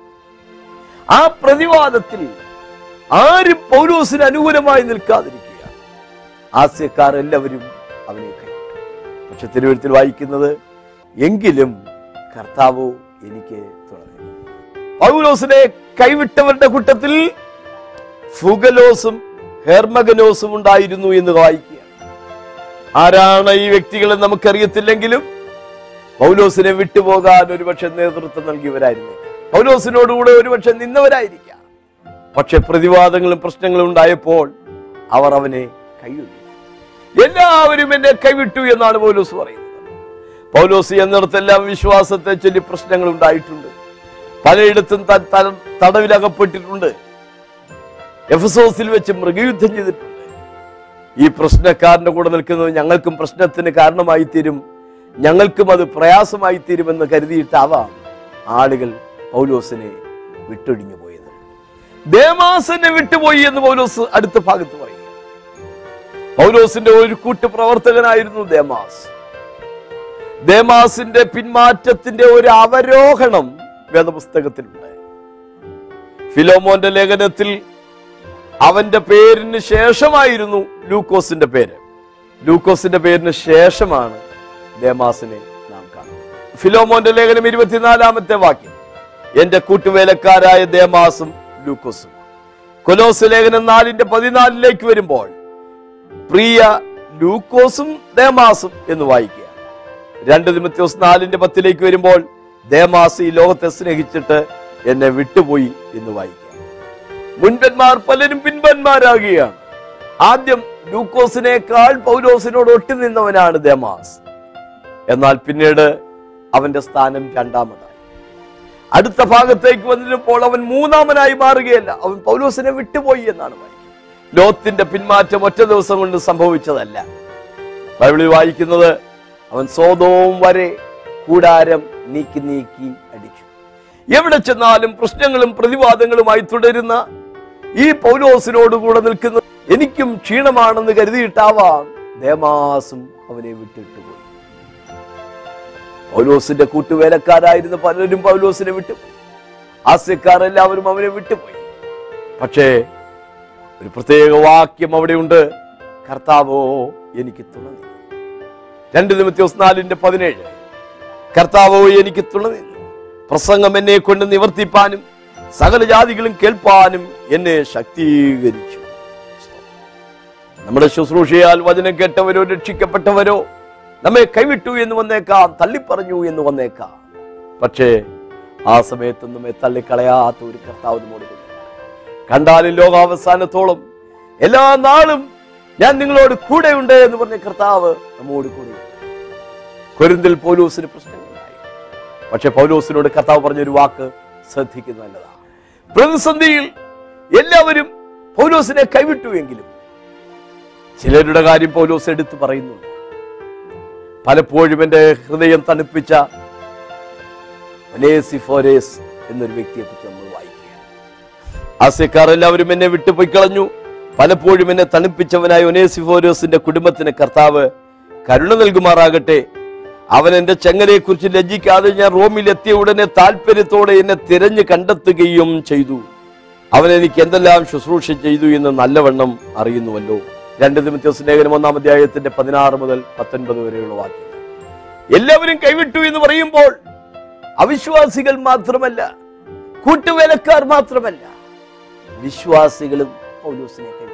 ആ പ്രതിവാദത്തിൽ ആരും പൗലോസിന് അനുകൂലമായി നിൽക്കാതിരിക്കുക ആസ്യക്കാർ എല്ലാവരും അവനെ കൈവിട്ടു പക്ഷെ തിരുവഴുത്തിൽ വായിക്കുന്നത് എങ്കിലും കർത്താവോ എനിക്ക് തുണ പൗലോസിനെ കൈവിട്ടവരുടെ കൂട്ടത്തിൽ ഫുഗലോസും ഹെർമഗനോസും ഉണ്ടായിരുന്നു എന്ന് വായിക്കുക ആരാണ് ഈ വ്യക്തികളെ നമുക്കറിയത്തില്ലെങ്കിലും പൗലോസിനെ വിട്ടുപോകാൻ ഒരുപക്ഷെ നേതൃത്വം നൽകിയവരായിരുന്നു പൗലോസിനോടുകൂടെ ഒരുപക്ഷെ നിന്നവരായിരിക്കാം പക്ഷെ പ്രതിവാദങ്ങളും പ്രശ്നങ്ങളും ഉണ്ടായപ്പോൾ അവർ അവനെ കൈയൊഴിഞ്ഞു എല്ലാവരും എന്നെ കൈവിട്ടു എന്നാണ് പൗലോസ് പറയുന്നത് പൗലോസ് എന്നിടത്തെല്ലാം വിശ്വാസത്തെ ചൊല്ലി പ്രശ്നങ്ങൾ ഉണ്ടായിട്ടുണ്ട് പലയിടത്തും താൻ ത- തടവിലകപ്പെട്ടിട്ടുണ്ട് എഫസോസിൽ വെച്ച് മൃഗയുദ്ധം ചെയ്തിട്ടുണ്ട് ഈ പ്രശ്നക്കാരന്റെ കൂടെ നിൽക്കുന്നത് ഞങ്ങൾക്കും പ്രശ്നത്തിന് കാരണമായി തീരും ഞങ്ങൾക്കും അത് പ്രയാസമായി തീരുമെന്ന് കരുതിയിട്ടാവാം ആളുകൾ പൗലോസിനെ വിട്ടൊഴിഞ്ഞു പോയത് ദേമാസനെ വിട്ടുപോയി എന്ന് പൗലോസ് അടുത്ത ഭാഗത്ത് പറയുക പൗലോസിന്റെ ഒരു കൂട്ടു പ്രവർത്തകനായിരുന്നു ദേമാസ് ദേമാസിന്റെ പിന്മാറ്റത്തിന്റെ ഒരു അവരോഹണം വേദപുസ്തകത്തിലുണ്ട് ഫിലോമോന്റെ ലേഖനത്തിൽ അവന്റെ പേരിന് ശേഷമായിരുന്നു ലൂക്കോസിന്റെ പേര് ലൂക്കോസിന്റെ പേരിന് ശേഷമാണ് ദേമാസിനെ നാം കാണുന്നത് ഫിലോമോന്റെ ലേഖനം ഇരുപത്തിനാലാമത്തെ വാക്യം എന്റെ കൂട്ടുവേലക്കാരായ ദേമാസും ലൂക്കോസും കൊലോസ് ലേഖനം നാലിന്റെ പതിനാലിലേക്ക് വരുമ്പോൾ പ്രിയ ലൂക്കോസും ദേമാസും എന്ന് വായിക്കുക രണ്ട് തിമത്യോസ് നാലിന്റെ പത്തിലേക്ക് വരുമ്പോൾ ദേമാസ് ഈ ലോകത്തെ സ്നേഹിച്ചിട്ട് എന്നെ വിട്ടുപോയി എന്ന് വായിക്കാം മുൻപന്മാർ പലരും പിൻപന്മാരാകുകയാണ് ആദ്യം ലൂക്കോസിനേക്കാൾ പൗലോസിനോട് ഒട്ടി നിന്നവനാണ് ദേമാസ് എന്നാൽ പിന്നീട് അവന്റെ സ്ഥാനം രണ്ടാമതായി അടുത്ത ഭാഗത്തേക്ക് വന്നപ്പോൾ അവൻ മൂന്നാമനായി മാറുകയല്ല അവൻ പൗലോസിനെ വിട്ടുപോയി എന്നാണ് വായിക്കുന്നത് ലോത്തിന്റെ പിന്മാറ്റം ഒറ്റ ദിവസം കൊണ്ട് സംഭവിച്ചതല്ല ബൈബിളിൽ വായിക്കുന്നത് അവൻ സ്വതവും വരെ കൂടാരം നീക്കി നീക്കി അടിച്ചു എവിടെ ചെന്നാലും പ്രശ്നങ്ങളും പ്രതിവാദങ്ങളുമായി തുടരുന്ന ഈ പൗലോസിനോട് കൂടെ നിൽക്കുന്ന എനിക്കും ക്ഷീണമാണെന്ന് കരുതിയിട്ടാവാം ദേമാസും അവനെ വിട്ടിട്ട് പോയി പൗലോസിന്റെ കൂട്ടുവേലക്കാരായിരുന്ന പലരും പൗലോസിനെ വിട്ടുപോയി ആസ്യക്കാർ എല്ലാവരും അവനെ വിട്ടുപോയി പക്ഷേ ഒരു പ്രത്യേക വാക്യം അവിടെയുണ്ട് കർത്താവോ എനിക്ക് തുണ നിന്നു രണ്ട് നിമിത്യോസ് നാലിന്റെ പതിനേഴ് കർത്താവോ എനിക്ക് തുണ നിന്നു പ്രസംഗം എന്നെ കൊണ്ട് നിവർത്തിപ്പാനും സകല ജാതികളും കേൾപ്പാനും എന്നെ ശക്തീകരിച്ചു നമ്മുടെ ശുശ്രൂഷയാൽ വചനം കേട്ടവരോ രക്ഷിക്കപ്പെട്ടവരോ നമ്മെ കൈവിട്ടു എന്ന് വന്നേക്കാം തള്ളിപ്പറഞ്ഞു എന്ന് വന്നേക്കാം പക്ഷേ ആ സമയത്ത് നമ്മെ തള്ളിക്കളയാത്ത ഒരു കർത്താവ് നമ്മോട് കൂടെ കണ്ടാലും ലോകാവസാനത്തോളം എല്ലാ നാളും ഞാൻ നിങ്ങളോട് കൂടെയുണ്ട് എന്ന് പറഞ്ഞ കർത്താവ് നമ്മോട് കൂടെ കൊരിന്തിൽ പൗലോസിന് പ്രശ്നങ്ങളുണ്ടായി പക്ഷെ പൗലോസിനോട് കർത്താവ് പറഞ്ഞൊരു വാക്ക് ശ്രദ്ധിക്കുന്ന നല്ലതാണ് പ്രതിസന്ധിയിൽ എല്ലാവരും പൗലോസിനെ കൈവിട്ടു എങ്കിലും ചിലരുടെ കാര്യം പൗലോസ് എടുത്തു പറയുന്നുണ്ട് പലപ്പോഴും എൻ്റെ ഹൃദയം തണുപ്പിച്ച ഒനേസിഫോരേസ് എന്നൊരു വ്യക്തിയെ കുറിച്ച് നമ്മൾ വായിക്കുകയാണ് ആസ്യക്കാർ എല്ലാവരും എന്നെ വിട്ടുപോയി കളഞ്ഞു പലപ്പോഴും എന്നെ തണുപ്പിച്ചവനായ ഒനേസിഫോരോസിന്റെ കുടുംബത്തിന് കർത്താവ് കരുണ നൽകുമാറാകട്ടെ അവൻ എന്റെ ചങ്ങലയെ കുറിച്ച് ലജ്ജിക്കാതെ ഞാൻ റോമിൽ എത്തിയ ഉടനെ താല്പര്യത്തോടെ എന്നെ തിരഞ്ഞു കണ്ടെത്തുകയും ചെയ്തു അവൻ എനിക്ക് എന്തെല്ലാം ശുശ്രൂഷ ചെയ്തു എന്ന് നല്ലവണ്ണം അറിയുന്നുവല്ലോ രണ്ട് നിമിത്യോസ് ലേഖനം ഒന്നാം അധ്യായത്തിന്റെ പതിനാറ് മുതൽ പത്തൊൻപത് വരെയുള്ള വാക്യം എല്ലാവരും കൈവിട്ടു എന്ന് പറയുമ്പോൾ അവിശ്വാസികൾ മാത്രമല്ല കൂട്ടുവേലക്കാർ മാത്രമല്ല വിശ്വാസികളും പൗലോസിനെ കൈവിട്ടു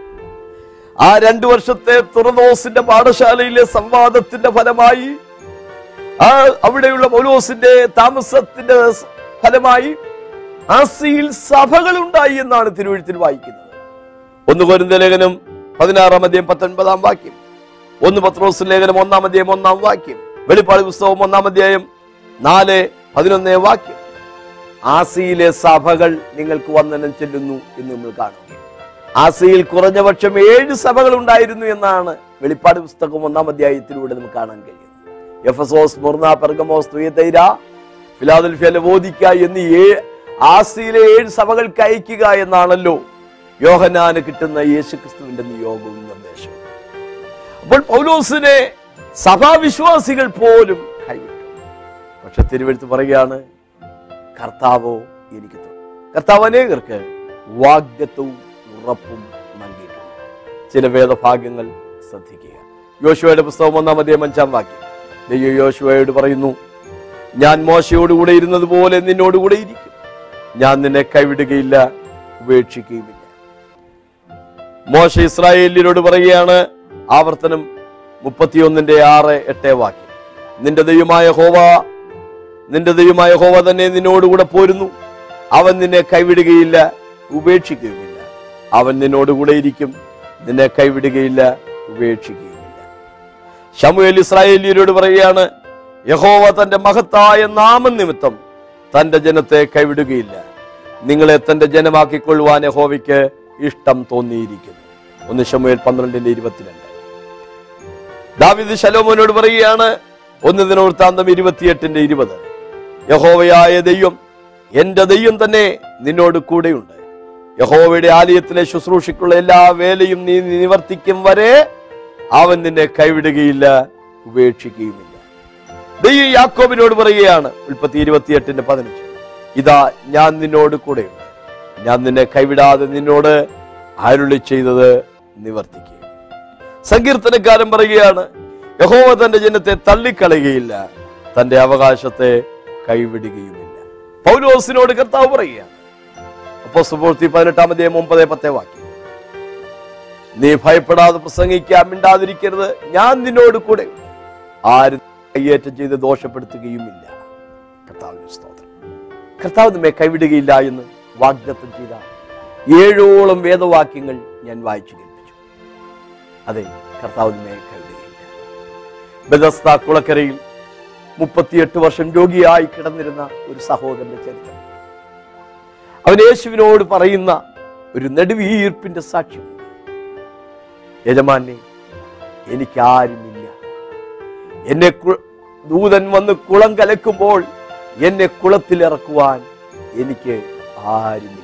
ആ രണ്ടു വർഷത്തെ തുറദോസിന്റെ പാഠശാലയിലെ സംവാദത്തിന്റെ ഫലമായി ആ അവിടെയുള്ള പൗലോസിന്റെ താമസത്തിന്റെ സ് ഫലമായി ആസിയിൽ സഭകൾ ഉണ്ടായി എന്നാണ് തിരുവഴുത്തിൽ വായിക്കുന്നത് ഒന്ന് കോരിന്ത ലേഖനം പതിനാറാം അധ്യായം പത്തൊൻപതാം വാക്യം ഒന്ന് പത്രോസ് ലേഖനം ഒന്നാം അധ്യായം ഒന്നാം വാക്യം വെളിപ്പാട് പുസ്തകം ഒന്നാം അധ്യായം നാല് പതിനൊന്നേ വാക്യം ആസിയിലെ സഭകൾ നിങ്ങൾക്ക് വന്ദനം ചെല്ലുന്നു എന്ന് നമ്മൾ കാണുക ആസിയിൽ കുറഞ്ഞ പക്ഷം ഏഴ് സഭകൾ ഉണ്ടായിരുന്നു എന്നാണ് വെളിപ്പാട് പുസ്തകം ഒന്നാം അധ്യായത്തിലൂടെ നമുക്ക് കാണാൻ കഴിയുന്നത് Ephesus Smyrna Pergamos Thyatira Philadelphia Laodicea എന്നീ ഏ ആസിയിലെ ഏഴ് സഭകൾക്ക് അയക്കുക എന്നാണല്ലോ യോഹനാന് കിട്ടുന്ന യേശുക്രിസ്തുവിന്റെ നിയോഗവും നിർദ്ദേശവും അപ്പോൾ പൗലോസിനെ സഭാവിശ്വാസികൾ പോലും കൈവിട്ടു പക്ഷെ തിരുവെടുത്ത് പറയുകയാണ് കർത്താവോ എനിക്ക് തന്നു കർത്താവ് അനേകർക്ക് വാഗ്ദത്വവും ഉറപ്പും നൽകിയിട്ടുണ്ട് ചില വേദഭാഗ്യങ്ങൾ ശ്രദ്ധിക്കുക യോശുവയുടെ പുസ്തകം ഒന്നാം അധ്യായം അഞ്ചാം വാക്യം ദൈവം യോശുവയോട് പറയുന്നു ഞാൻ മോശയോടുകൂടെ ഇരുന്നത് പോലെ നിന്നോടുകൂടെ ഇരിക്കും ഞാൻ നിന്നെ കൈവിടുകയില്ല ഉപേക്ഷിക്കുകയുമില്ല മോശ ഇസ്രായേലിനോട് പറയുകയാണ് ആവർത്തനം മുപ്പത്തിയൊന്നിന്റെ ആറ് എട്ടേ വാക്യം നിന്റെ ദൈവമായ ഹോവ നിന്റെ ദൈവമായ ഹോവ തന്നെ നിന്നോടുകൂടെ പോരുന്നു അവൻ നിന്നെ കൈവിടുകയില്ല ഉപേക്ഷിക്കുകയുമില്ല അവൻ നിന്നോടുകൂടെ ഇരിക്കും നിന്നെ കൈവിടുകയില്ല ഉപേക്ഷിക്കുകയുമില്ല ശമുവേൽ ഇസ്രായേലിയരോട് പറയുകയാണ് യഹോവ തന്റെ മഹത്തായ നാമനിമിത്തം തന്റെ ജനത്തെ കൈവിടുകയില്ല നിങ്ങളെ തന്റെ ജനമാക്കിക്കൊള്ളുവാൻ യഹോവയ്ക്ക് ഇഷ്ടം തോന്നിയിരിക്കുന്നു ഒന്ന് ശമുവേൽ പന്ത്രണ്ടിന്റെ ഇരുപത്തിരണ്ട് ദാവിദ് ശലോമോനോട് പറയുകയാണ് ഒന്ന് ദിനവൃത്താന്തം ഇരുപത്തിയെട്ടിന്റെ ഇരുപത് യഹോവയായ ദൈവം എന്റെ ദൈവം തന്നെ നിന്നോട് കൂടെയുണ്ട് യഹോവയുടെ ആലയത്തിലെ ശുശ്രൂഷയ്ക്കുള്ള എല്ലാ വേലയും നീ നിവർത്തിക്കും വരെ അവൻ നിന്നെ കൈവിടുകയില്ല ഉപേക്ഷിക്കുകയുമില്ല ദൈവം യാക്കോബിനോട് പറയുകയാണ് ഉൽപ്പത്തി ഇരുപത്തിയെട്ടിന്റെ പതിനഞ്ച് ഇതാ ഞാൻ നിന്നോട് കൂടെയുണ്ട് ഞാൻ നിന്നെ കൈവിടാതെ നിന്നോട് അരുളി ചെയ്തത് നിവർത്തിക്കുക സങ്കീർത്തനക്കാരൻ പറയുകയാണ് യഹോവ തന്റെ ജനത്തെ തള്ളിക്കളയുകയില്ല തന്റെ അവകാശത്തെ കൈവിടുകയുമില്ല പൗലോസിനോട് കർത്താവ് പറയുകയാണ് അപ്പോ സുപൂർത്തി പതിനെട്ടാം അധ്യായം ഒമ്പത് പത്തേ വാക്യം നീ ഭയപ്പെടാതെ പ്രസംഗിക്കാൻ മിണ്ടാതിരിക്കരുത് ഞാൻ നിന്നോട് കൂടെ ആരും കയ്യേറ്റം ചെയ്ത് ദോഷപ്പെടുത്തുകയുമില്ല കർത്താവിന്റെ സ്തോത്രം കർത്താവ് നമ്മെ കൈവിടുകയില്ല എന്ന് വാഗ്ദത്തം ചെയ്ത ഏഴോളം വേദവാക്യങ്ങൾ ഞാൻ വായിച്ചു കേൾപ്പിച്ചു അതെ കർത്താവ് നമ്മെ കൈവിടുകയില്ല ബദസ്ത കുളക്കരയിൽ മുപ്പത്തിയെട്ട് വർഷം രോഗിയായി കിടന്നിരുന്ന ഒരു സഹോദരന്റെ ചരിത്രം അവൻ യേശുവിനോട് പറയുന്ന ഒരു നെടുവീർപ്പിന്റെ സാക്ഷ്യം യജമാനെ എനിക്കാരുമില്ല എന്നെ കു- ദൂതൻ വന്ന് കുളം കലക്കുമ്പോൾ എന്നെ കുളത്തിലിറക്കുവാൻ എനിക്ക് ആരുമില്ല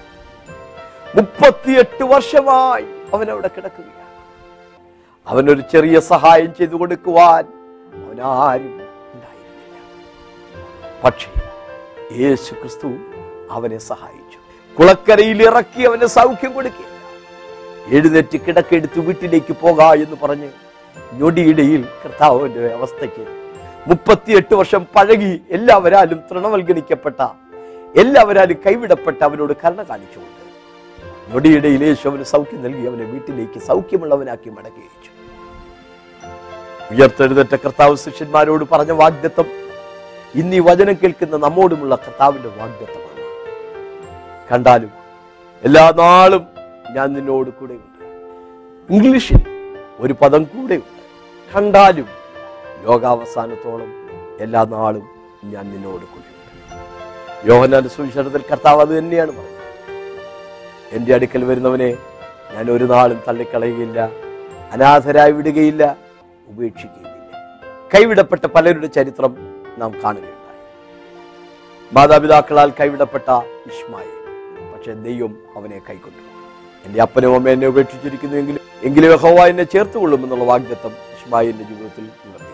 മുപ്പത്തിയെട്ട് വർഷമായി അവൻ അവിടെ കിടക്കുകയാണ് അവനൊരു ചെറിയ സഹായം ചെയ്തു കൊടുക്കുവാൻ അവനാരും ഉണ്ടായിരുന്നില്ല പക്ഷേ യേശു ക്രിസ്തു അവനെ സഹായിച്ചു കുളക്കരയിൽ ഇറക്കി അവന് സൗഖ്യം കൊടുക്കുകയില്ല എഴുന്നേറ്റ് കിടക്കെടുത്ത് വീട്ടിലേക്ക് പോകാ എന്ന് പറഞ്ഞ് ഞൊടിയിടയിൽ കർത്താവിന്റെ അവസ്ഥയ്ക്ക് മുപ്പത്തിയെട്ട് വർഷം പഴകി എല്ലാവരാലും തൃണവൽഗണിക്കപ്പെട്ട എല്ലാവരാലും കൈവിടപ്പെട്ട അവനോട് കരുണ കാണിച്ചുകൊണ്ട് ഞൊടിയിടയിൽ യേശു അവന് സൗഖ്യം നൽകി അവനെ വീട്ടിലേക്ക് സൗഖ്യമുള്ളവനാക്കി മടക്കി അയച്ചു ഉയർത്തെഴുന്നേറ്റ കർത്താവ് ശിഷ്യന്മാരോട് പറഞ്ഞ വാഗ്ദത്തം ഇന്ന് ഈ വചനം കേൾക്കുന്ന നമ്മോടുമുള്ള കർത്താവിന്റെ വാഗ്ദത്തമാണ് കണ്ടാലും എല്ലാ നാളും ഞാൻ നിന്നോട് കൂടെയുണ്ട് ഇംഗ്ലീഷിൽ ഒരു പദം കൂടെയുണ്ട് കണ്ടാലും ലോകാവസാനത്തോളം എല്ലാ നാളും ഞാൻ നിന്നോട് കൂടെയുണ്ട് യോഹനാന്റെ സുവിശേഷത്തിൽ കർത്താവ് അത് തന്നെയാണ് പറഞ്ഞത് എൻ്റെ അടുക്കൽ വരുന്നവനെ ഞാൻ ഒരു നാളും തള്ളിക്കളയുകയില്ല അനാഥരായി വിടുകയില്ല ഉപേക്ഷിക്കുകയില്ല കൈവിടപ്പെട്ട പലരുടെ ചരിത്രം നാം കാണുകയുണ്ടായി മാതാപിതാക്കളാൽ കൈവിടപ്പെട്ട ഇഷ്മായിൽ പക്ഷെ ദൈവം അവനെ കൈക്കൊണ്ടു എന്റെ അപ്പനും അമ്മ എന്നെ ഉപേക്ഷിച്ചിരിക്കുന്നു എങ്കിലും എങ്കിലും യഹോവ എന്നെ ചേർത്തുകൊള്ളുമെന്നുള്ള വാഗ്ദത്തം ഇഷ്മായിലിന്റെ ജീവിതത്തിൽ നിവർത്തിയായി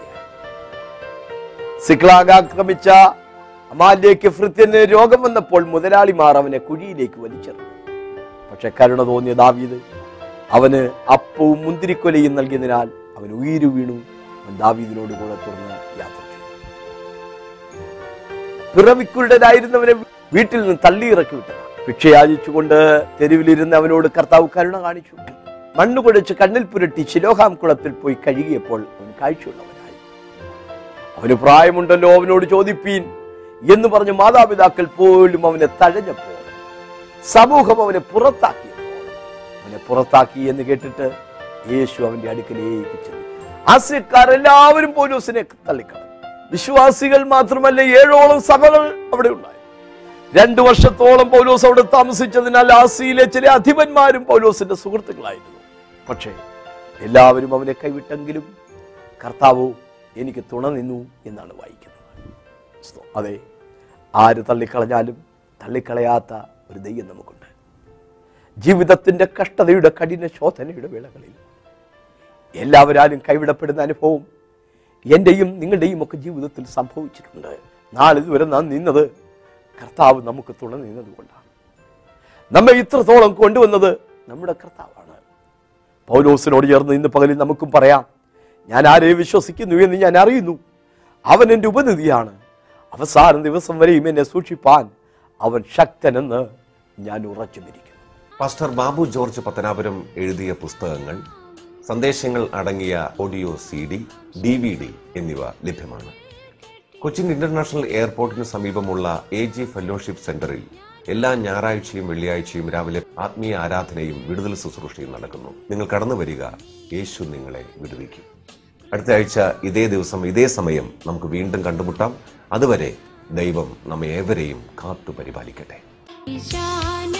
സിക്ലാഗ് ആക്രമിച്ച അമാലിലേക്ക് ഭൃത്യന് രോഗം വന്നപ്പോൾ മുതലാളിമാർ അവനെ കുഴിയിലേക്ക് വലിച്ചെറിഞ്ഞു പക്ഷെ കരുണ തോന്നിയ ദാവീദ് അവന് അപ്പവും മുന്തിരിക്കൊലയും നൽകിയതിനാൽ അവൻ ഉയിരു വീണു അവൻ ദാവീദിനോട് കൂടെ തുടർന്ന് യാത്ര ചെയ്തു പിറവിക്കുരുടനായിരുന്നവനെ വീട്ടിൽ നിന്ന് തള്ളിയിറക്കി വിട്ടത് ഭിക്ഷയാചിച്ചുകൊണ്ട് തെരുവിലിരുന്ന് അവനോട് കർത്താവ് കരുണ കാണിച്ചു മണ്ണ് കുഴച്ച് കണ്ണിൽ പുരട്ടി ശിലോഹാം കുളത്തിൽ പോയി കഴുകിയപ്പോൾ അവൻ കാഴ്ചയുള്ളവനായി അവന് പ്രായമുണ്ടല്ലോ അവനോട് ചോദിപ്പീൻ എന്ന് പറഞ്ഞ് മാതാപിതാക്കൾ പോലും അവനെ തഴഞ്ഞപ്പോൾ സമൂഹം അവനെ പുറത്താക്കിയപ്പോൾ അവനെ പുറത്താക്കി എന്ന് കേട്ടിട്ട് യേശു അവന്റെ അടുക്കലേക്ക് ചെന്നു ആസ്യക്കാരെല്ലാവരും പോലീസിനെ തള്ളിക്കളഞ്ഞു വിശ്വാസികൾ മാത്രമല്ല ഏഴോളം സഭകൾ അവിടെ ഉണ്ടായി രണ്ടു വർഷത്തോളം പൗലോസ് അവിടെ താമസിച്ചതിനാൽ ആസിയിലെ ചില അധിപന്മാരും പൗലോസിന്റെ സുഹൃത്തുക്കളായിരുന്നു പക്ഷേ എല്ലാവരും അവനെ കൈവിട്ടെങ്കിലും കർത്താവോ എനിക്ക് തുണ നിന്നു എന്നാണ് വായിക്കുന്നത് സ്തോ- അതെ ആര് തള്ളിക്കളഞ്ഞാലും തള്ളിക്കളയാത്ത ഒരു ദൈവം നമുക്കുണ്ട് ജീവിതത്തിന്റെ കഷ്ടതയുടെ കഠിന ശോധനയുടെ വേളകളിൽ എല്ലാവരാലും കൈവിടപ്പെടുന്ന അനുഭവം എൻ്റെയും നിങ്ങളുടെയും ഒക്കെ ജീവിതത്തിൽ സംഭവിച്ചിട്ടുണ്ട് നാളിതുവരെ നാം നിന്നത് കർത്താവ് നമുക്ക് തുണ നിന്നത് കൊണ്ടാണ് നമ്മെ ഇത്രത്തോളം കൊണ്ടുവന്നത് നമ്മുടെ കർത്താവാണ് പൗലോസിനോട് ചേർന്ന് ഇന്ന് പകലിൽ നമുക്കും പറയാം ഞാൻ ആരെ വിശ്വസിക്കുന്നു എന്ന് ഞാൻ അറിയുന്നു അവൻ എൻ്റെ ഉപനിധിയാണ് അവസാന ദിവസം വരെയും എന്നെ സൂക്ഷിപ്പാൻ അവൻ ശക്തനെന്ന് ഞാൻ ഉറച്ചുമിരിക്കുന്നു പാസ്റ്റർ ബാബു ജോർജ് പത്തനാപുരം എഴുതിയ പുസ്തകങ്ങൾ സന്ദേശങ്ങൾ അടങ്ങിയ ഓഡിയോ സി ഡി ഡി വി ഡി എന്നിവ ലഭ്യമാണ് കൊച്ചിൻ ഇന്റർനാഷണൽ എയർപോർട്ടിന് സമീപമുള്ള എ ജി ഫെലോഷിപ്പ് സെന്ററിൽ എല്ലാ ഞായറാഴ്ചയും വെള്ളിയാഴ്ചയും രാവിലെ ആത്മീയ ആരാധനയും വിടുതൽ ശുശ്രൂഷയും നടക്കുന്നു നിങ്ങൾ കടന്നു വരിക യേശു നിങ്ങളെ വിടുവിക്കും അടുത്ത ആഴ്ച ഇതേ ദിവസം ഇതേ സമയം നമുക്ക് വീണ്ടും കണ്ടുമുട്ടാം അതുവരെ ദൈവം നമ്മെ ഏവരെയും കാത്തു പരിപാലിക്കട്ടെ ഈശാന